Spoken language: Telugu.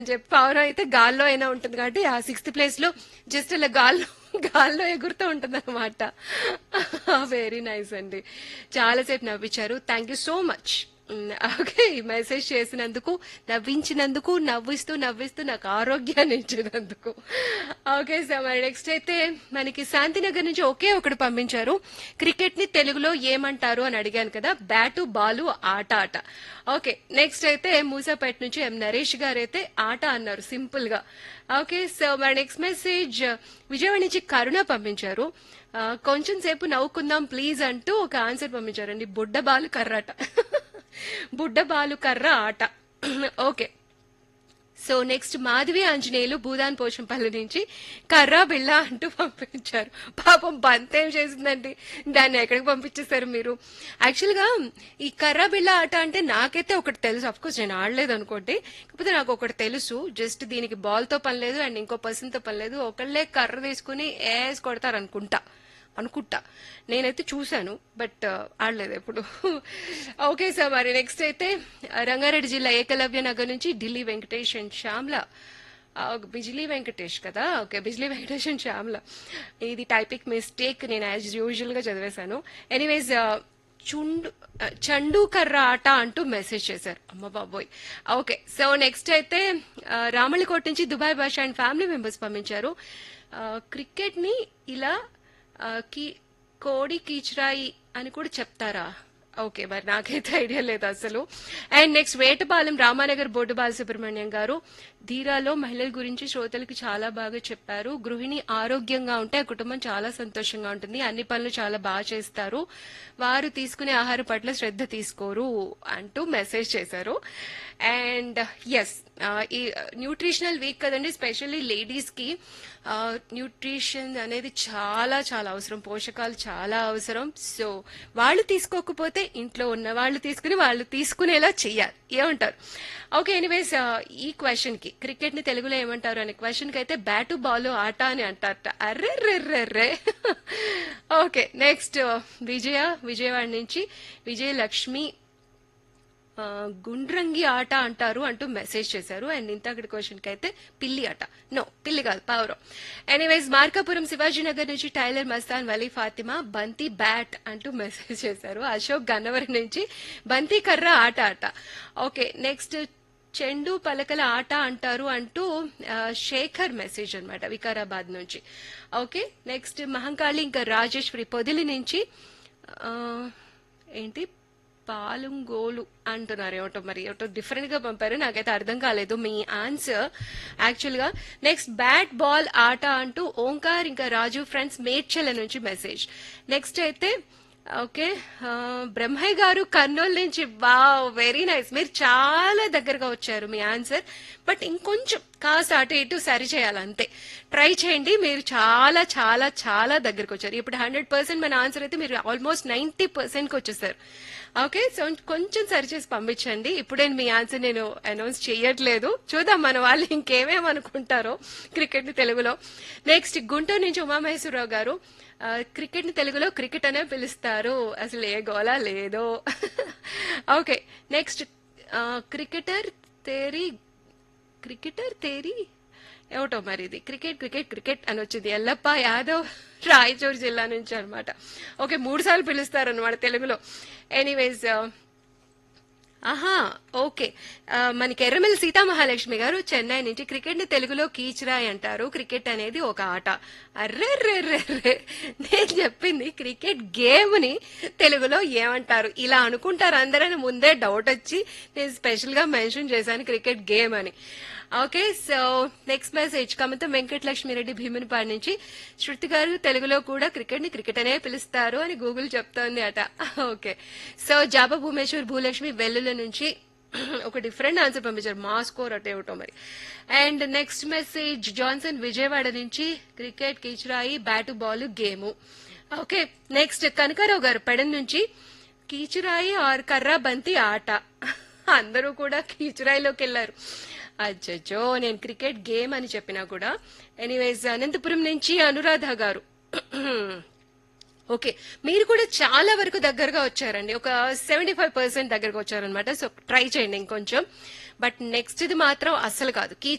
చెప్పి పావురం అయితే గాల్లో అయినా ఉంటుంది కాబట్టి ఆ సిక్స్త్ ప్లేస్ లో జస్ట్ అలా గాల్లో గాల్లో ఎగురుతూ ఉంటుంది అనమాట వెరీ నైస్ అండి చాలాసేపు నవ్వించారు thank you so much okay message చేసినందుకు నవ్వించినందుకు నవ్విస్తూ నవ్విస్తూ నాకు ఆరోగ్యాన్ని ఇచ్చినందుకు ఓకే సార్ మరి నెక్స్ట్ అయితే మనకి శాంతినగర్ నుంచి ఒకే ఒకటి పంపించారు క్రికెట్ ని తెలుగులో ఏమంటారు అని అడిగాను కదా బ్యాటు బాలు ఆట ఆట ఓకే నెక్స్ట్ అయితే మూసాపేట నుంచి ఎం నరేష్ గారు అయితే ఆట అన్నారు సింపుల్ గా ఓకే సో మరి నెక్స్ట్ మెసేజ్ విజయవాడ నుంచి కరుణ పంపించారు ఆ, కొంచెం సేపు నవ్వుకుందాం ప్లీజ్ అంటూ ఒక ఆన్సర్ పంపించారండి బుడ్డ బాలు కర్రాట బుడ్డ బాలు కర్ర ఆట okay so next Madhavi Anjaneyulu Bhoodan Pochampally నుంచి కర్రా బిళ్ళ అంటూ పంపించారు పాపం బంతేం చేసిందండి దాన్ని ఎక్కడికి పంపించేశారు మీరు యాక్చువల్గా ఈ కర్రా బిళ్ళ ఆట అంటే నాకైతే ఒకటి తెలుసు అఫ్ కోర్స్ నేను ఆడలేదు అనుకోండి కాకపోతే నాకు ఒకటి తెలుసు జస్ట్ దీనికి బాల్ తో పని లేదు అండ్ ఇంకో పర్సన్ తో పని లేదు ఒకళ్ళే కర్ర తీసుకుని ఏస్ కొడతారు అనుకుంటా అనుకుంటా నేనైతే చూశాను బట్ ఆడలేదు ఎప్పుడు ఓకే సార్ మరి నెక్స్ట్ అయితే రంగారెడ్డి జిల్లా ఏకలవ్య నగర్ నుంచి ఢిల్లీ వెంకటేష్ అండ్ శ్యామ్ల ఆ, బిజ్లీ వెంకటేష్ కదా ఓకే బిజ్లీ వెంకటేష్ అండ్ శ్యామ్ల ఇది టైపిక్ మిస్టేక్ నేను యాజ్ యూజువల్ గా చదివేశాను ఎనీవేస్ చుండు ఆ, చండు కర్ర ఆట అంటూ మెసేజ్ చేశారు అమ్మ బాబోయ్ ఓకే సో నెక్స్ట్ అయితే ఆ, రామళ్ళకోట నుంచి Dubai Basha and family members పంపించారు క్రికెట్ ని ఇలా ఆ, కి కోడి కీచురాయి అని కూడా చెప్తారా ఓకే మరి నాకైతే ఐడియా లేదు అసలు and next Vetapalem Ramanagar board Balasubrahmanyam గారు ధీరాలో మహిళల గురించి శ్రోతలకు చాలా బాగా చెప్పారు గృహిణి ఆరోగ్యంగా ఉంటే ఆ కుటుంబం చాలా సంతోషంగా ఉంటుంది అన్ని పనులు చాలా బాగా చేస్తారు వారు తీసుకునే ఆహారం పట్ల శ్రద్ధ తీసుకోరు అంటూ మెసేజ్ చేశారు అండ్ ఎస్ ఈ న్యూట్రిషనల్ వీక్ కదండి స్పెషల్లీ లేడీస్ కి న్యూట్రిషన్ అనేది చాలా చాలా అవసరం పోషకాలు చాలా అవసరం సో వాళ్ళు తీసుకోకపోతే ఇంట్లో ఉన్న వాళ్ళు తీసుకుని వాళ్ళు తీసుకునేలా చెయ్యాలి ఏమంటారు ఓకే ఎనీవేస్ ఈ క్వశ్చన్ కి క్రికెట్ ని తెలుగులో ఏమంటారు అనే క్వశ్చన్ కి అయితే బ్యాటు బాల్ ఆట అని అంటారట అర్రెర్రెర్రెర్రే ఓకే నెక్స్ట్ విజయ విజయవాడ నుంచి విజయలక్ష్మి ఆ, గుండ్రంగి ఆట అంటారు అంటూ మెసేజ్ చేశారు అండ్ ఇంతకటి క్వశ్చన్ కి అయితే పిల్లి ఆట నో పిల్లి కాదు పావురం ఎనీవేస్ మార్కాపురం శివాజీనగర్ నుంచి టైలర్ మస్తాన్ వలీ ఫాతిమా బంతి బ్యాట్ అంటూ మెసేజ్ చేశారు అశోక్ గన్నవరం నుంచి బంతి కర్ర ఆట ఆట ఓకే నెక్స్ట్ చెండు పలకల ఆట అంటారు అంటూ ఆ, శేఖర్ మెసేజ్ అన్నమాట వికారాబాద్ నుంచి ఓకే నెక్స్ట్ మహంకాళి ఇంకా రాజేశ్వరి పొదిలి నుంచి ఆ, ఏంటి పాలుంగోలు అంటున్నారు ఏమిటో మరి ఏమిటో డిఫరెంట్ గా పంపారు నాకైతే అర్థం కాలేదు మీ ఆన్సర్ యాక్చువల్ గా నెక్స్ట్ బ్యాట్ బాల్ ఆట అంటూ ఓంకార్ ఇంకా రాజు ఫ్రెండ్స్ మేడ్చల నుంచి మెసేజ్ నెక్స్ట్ అయితే ఓకే ఆ, బ్రహ్మయ్య గారు కర్నూలు నుంచి వావ్ వెరీ నైస్ మీరు చాలా దగ్గరగా వచ్చారు మీ ఆన్సర్ బట్ ఇంకొంచెం కాస్త అటు ఇటు సరి చేయాలి అంతే ట్రై చేయండి మీరు చాలా చాలా చాలా దగ్గరకు వచ్చారు ఇప్పుడు హండ్రెడ్ పర్సెంట్ మన ఆన్సర్ అయితే మీరు ఆల్మోస్ట్ నైన్టీ పర్సెంట్కి వచ్చేసారు ఓకే సో కొంచెం సరి చేసి పంపించండి ఇప్పుడే మీ ఆన్సర్ నేను అనౌన్స్ చేయట్లేదు చూద్దాం మన వాళ్ళు ఇంకేమేమి అనుకుంటారో క్రికెట్ ని తెలుగులో నెక్స్ట్ గుంటూరు నుంచి ఉమామహేశ్వరరావు గారు ఆ, క్రికెట్ ని తెలుగులో క్రికెట్ అనే పిలుస్తారు అసలు ఏ గోలా లేదో ఓకే నెక్స్ట్ ఆ, క్రికెటర్ తేరీ క్రికెటర్ తేరీ ఏమిటో మరి ఇది క్రికెట్ క్రికెట్ క్రికెట్ అని వచ్చింది ఎల్లప్ప యాదవ్ రాయచూరు జిల్లా నుంచి అన్నమాట ఓకే మూడు సార్లు పిలుస్తారు అనమాట తెలుగులో ఎనీవేస్ ఆహా ఓకే ఆ, మనకి ఎర్రమల్లి సీతామహాలక్ష్మి గారు చెన్నై నుంచి క్రికెట్ ని తెలుగులో కీచురాయ్ అంటారు క్రికెట్ అనేది ఒక ఆట అర్రెర్రెర్రెర్రే నేను చెప్పింది క్రికెట్ గేమ్ ని తెలుగులో ఏమంటారు ఇలా అనుకుంటారు అందరని ముందే డౌట్ వచ్చి నేను స్పెషల్ గా మెన్షన్ చేశాను క్రికెట్ గేమ్ అని okay so next message Kamatam Venkatalakshmi Reddy Bhimunipadu నుంచి శృతి గారు తెలుగులో కూడా క్రికెట్ ని క్రికెట్ అనే పిలుస్తారు అని గూగుల్ చెప్తోంది అట ఓకే సో జాబా భూమేశ్వర్ భూలక్ష్మి వెల్లుల నుంచి ఒక డిఫరెంట్ ఆన్సర్ పంపించారు మా స్కోర్ అటే ఇవ్వటం మరి and next message Johnson Vijayawada నుంచి క్రికెట్ కీచురాయి bat ball game okay next Kanakarao గారు పెడన్ నుంచి కీచురాయి ఆర్ కర్రా బంతి ఆట అందరూ కూడా కీచురాయిలోకి వెళ్లారు అచ్చచ్చో నేను క్రికెట్ గేమ్ అని చెప్పినా కూడా ఎనీవేస్ అనంతపురం నుంచి అనురాధ గారు ఓకే మీరు కూడా చాలా వరకు దగ్గరగా వచ్చారండి ఒక సెవెంటీ ఫైవ్ పర్సెంట్ దగ్గరగా వచ్చారనమాట సో ట్రై చేయండి ఇంకొంచెం బట్ నెక్స్ట్ ఇది మాత్రం అస్సలు కాదు కీ